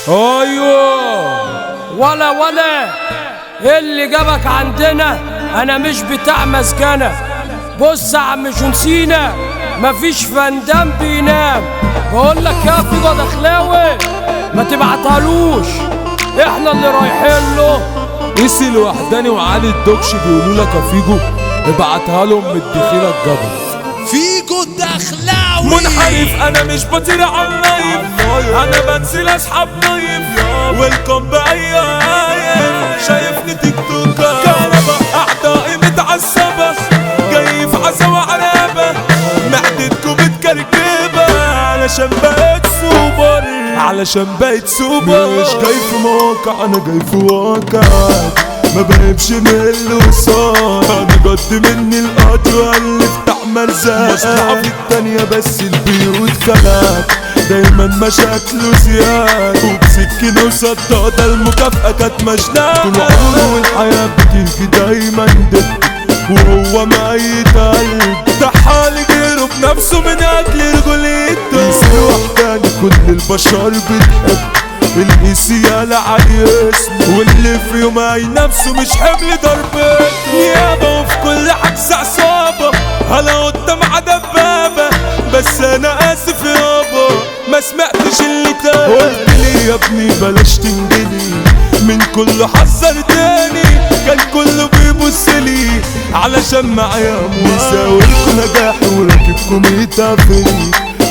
ايوه ولا ولا إيه اللي جابك عندنا انا مش بتاع مسكنه بص يا عم جونسينا مفيش فندام بينام بقول لك يا فيجو دخلاوي ما تبعتهالوش احنا اللي رايحين له قيس الوحداني وعلي الدوكش بيقولوا لك يا فيجو ابعتها لهم من الدخيله الجبل فيجو دخلاوي منحرف انا مش بطير على اللايف انا بنزل اسحب نايف ويلكم باي عايف شايفني تيك توكر كهربا اعدائي متعصبه جاي في عزا وعرابه معدتكم متكركبه علشان بقيت سوبر علشان بقيت سوبر مش جاي في موقع انا جاي في واقع ما بهبش من الوصال انا جد مني القطر واللي بتاع مرزق مصلحة في التانية بس البيوت كلام دايما مشاكله زياد وبسكينة وصدادة المكافأة كانت مجنونة طول عمره والحياة بتيجي دايما ضد وهو ميت قلب تحال غيره بنفسه من اجل رجوليته يصير وحداني كل البشر بتحب القيسي يالا علي اسمه واللي في يوم اي نفسه مش حمل ضربته يابا وفي كل حجز عصابة هلا قدام دبابة بس انا اسف يابا ما سمعتش اللي تاني قلت لي يا ابني بلاش تنجلي من كله حذرتني كان كله بيبص لي علشان معايا مساويلكوا نجاحي وراكبكم يتعفني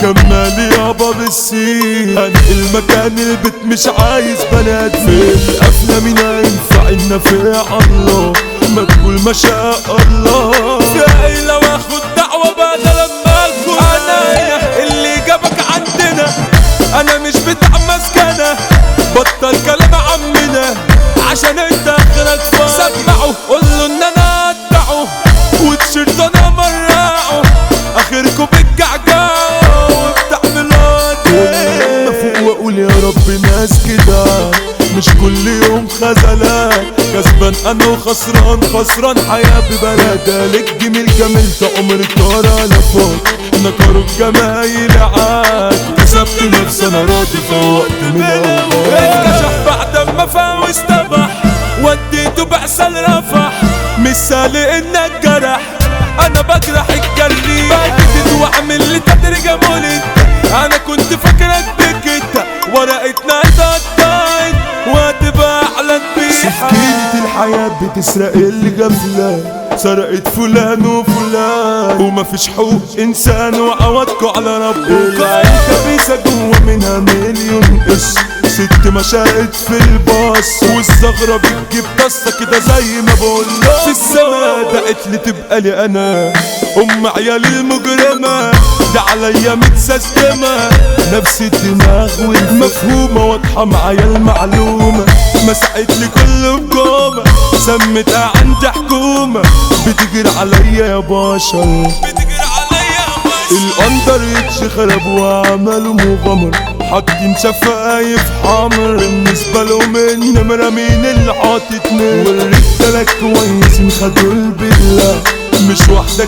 كمال يابا بالسين انقل مكان البيت مش عايز بنات في القفلة مين هينفع النافع الله ما تقول ما شاء الله جاي لو اخد دعوة بدل ما الكل انا هنا اللي جابك عندنا انا مش بتاع مسكنة بطل كلام عمنا عشان انت اخرك فاضي سمعه قول له ان انا اقطعه وتشيرت انا مرقعه اخركم بتجعجعوا وبتعملوا لما فوق واقول يا رب ناس كده مش كل يوم خزلان كسبان انا وخسران خسران حياة ببلد لك جميل كملت عمر طار لفوت نكروا الجمايل عاد كسبت نفسي انا راضي فوقت من الاول اتكشف بعد ما فاوز تبح وديته بعسل رفح مثال انك جرح انا بجرح الجري بجدد واعمل لي تدرجة مولد انا كنت فاكرك بكده ورقتنا اتقطعت وهتبقى اعلن بيها سكينة الحياة بتسرق الغفلة سرقت فلان وفلان ومفيش حقوق انسان وعوضكوا على ربك الكبيسة جوه منها مليون قش ست مشاهد في الباص والزغرة بتجيب طاسة كده زي ما بقول في السما دقت لي تبقى لي انا ام عيالي المجرمة ده عليا متسيستمة نفس الدماغ والمفهومة واضحة معايا المعلومة مسحت لي كل بجومة سمتها عندي حكومة بتجري عليا يا بشر بتجري عليا يا بشر الاندر يتش خرب وعملوا مغامرة حاطين شفايف حمر بالنسبة لهم النمرة مين اللي حاططني والرجالة كويسين خدوا البلا مش واحدة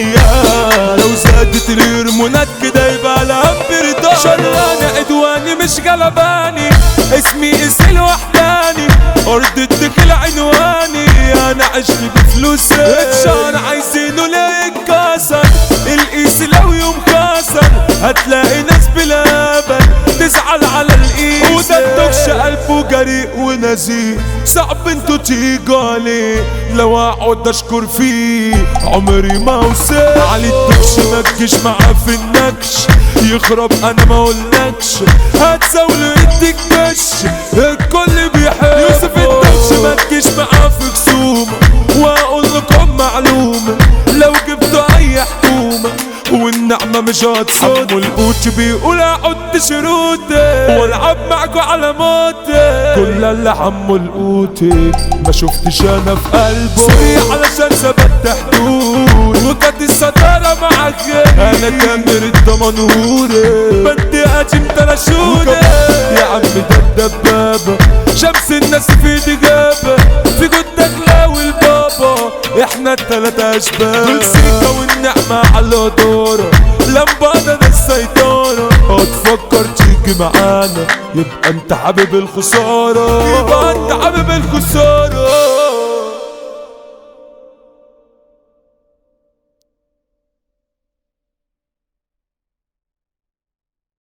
كمية لو زادت الهرمونات كده يبقى لها برضا شراني عدواني مش غلباني اسمي اسل وحداني ارض الدخل عنواني انا عشت بفلوسي اتشان عايزينه ليه يتكسر القيس لو يوم كسر هتلاقي ناس بلابن تزعل على القيس وده الدكش قلبه جريء ونزيه صعب انتوا تيجوا عليه لو اقعد اشكر فيه عمري ما اوصل علي الدكش ما تجيش معاه في النكش يخرب انا ما اقولكش هتزاوله يديك دش الكل بيحب يوسف الدكش ما تجيش معاه في خصومه واقول لكم معلومه لو جبتوا اي حكومه والنعمة مش هتصد والقوت بيقول اقعد شروطي والعب معكوا على موتي كل اللي حمو القوتي ما شفتش انا في قلبه سوري علشان ثبت حدود وكانت الستارة معاك انا تامر الدمنهوري بدي اجيب تلاشوني يا عم ده الدبابة شمس الناس في ايدي جابة في جدك لاوي البابا احنا التلاتة اشباب كل سيكة والنعمة على دورة لمبادة ده السيطرة هتفكر تيجي تيجي معانا يبقى انت حابب الخسارة يبقى انت حابب الخسارة